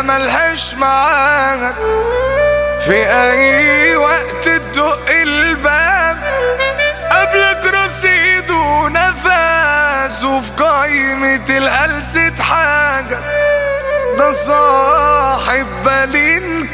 هي ملهاش معاك في اي وقت تدق الباب قبلك رصيد ونفس وفي قايمة الهلس اتحجز ده صاحب بالين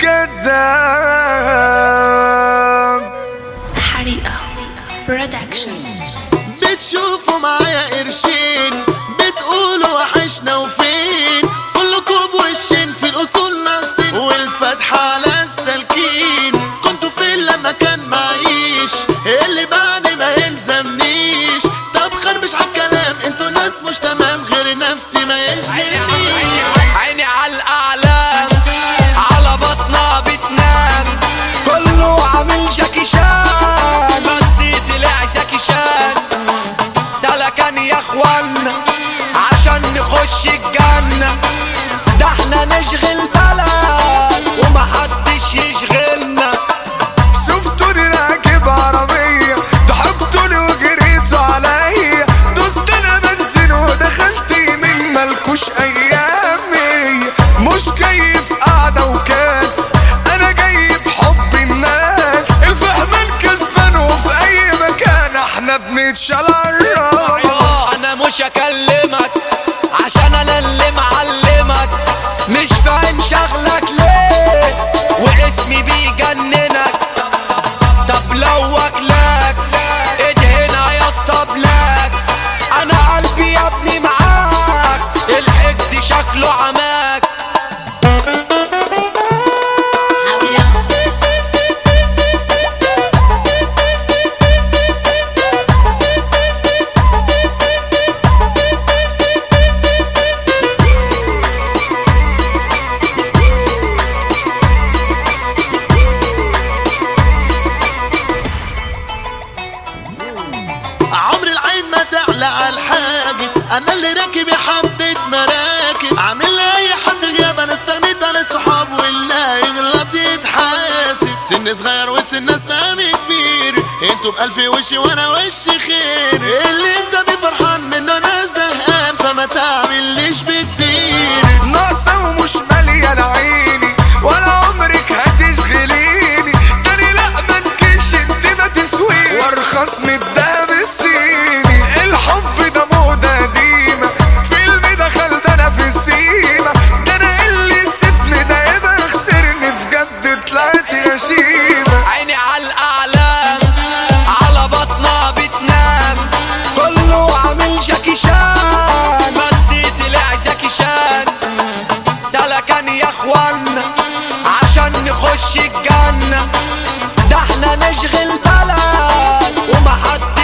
كداب حريقة برودكشن بتشوفوا معايا قرشين بتقولوا وحشنا وفين كلكم بوشين في الاصول ناصين والفتحة على السالكين كنتوا فين لما كان معيش اللي بعد ما يلزمنيش طب خربش عالكلام انتوا ناس مش تمام غير نفسي ما يشغلنيش عيني على الاعلام على بطنها بتنام كله عامل جاكي شان بس طلع زكي شان سلكان يا اخوانا عشان نخش الجنة ده احنا نشغل بلد ومحدش يشغلنا شفتوني راكب عربية ضحكتوني وجريتوا عليا دوست انا بنزين ودخلت يمين ملكوش ايامي مش كيف قعدة وكاس انا جاي بحب الناس الفهمان كسبان وفي اي مكان احنا بنتشلرب انا مش اكلمك عشان انا اللي معلمك مش فاهم شغلك ليه واسمي بيجننك طب لو واكلك ادهنا يا اسطى بلاك انا قلبي يا ابني معاك الحقد شكله عماك عمر العين ما تعلى على الحاجب انا اللي راكب يا حبة مراكب عامل لي اي حد غياب انا استغنيت عن الصحاب واللي يغلط يتحاسب سن صغير وسط الناس مقامي كبير انتوا بألف وش وانا وش خير اللي انت بيه فرحان منه انا زهقان فما تعمليش بكتير ناقصة ومش مالية عيني ولا عمرك هتشغليني تاني لا منكش انت ما تسويني وارخص من الدهب الصيني الحب ده موضة قديمة فيلم دخلت انا في السيما ده انا اللي سيبني ده يبقى خسرني بجد طلعت غشيمة عيني على الاعلام على بطنها بتنام كله عامل جاكي شان بس طلع زكي شان سلكان يا اخوانا عشان نخش الجنة ده احنا نشغل بلد ومحدش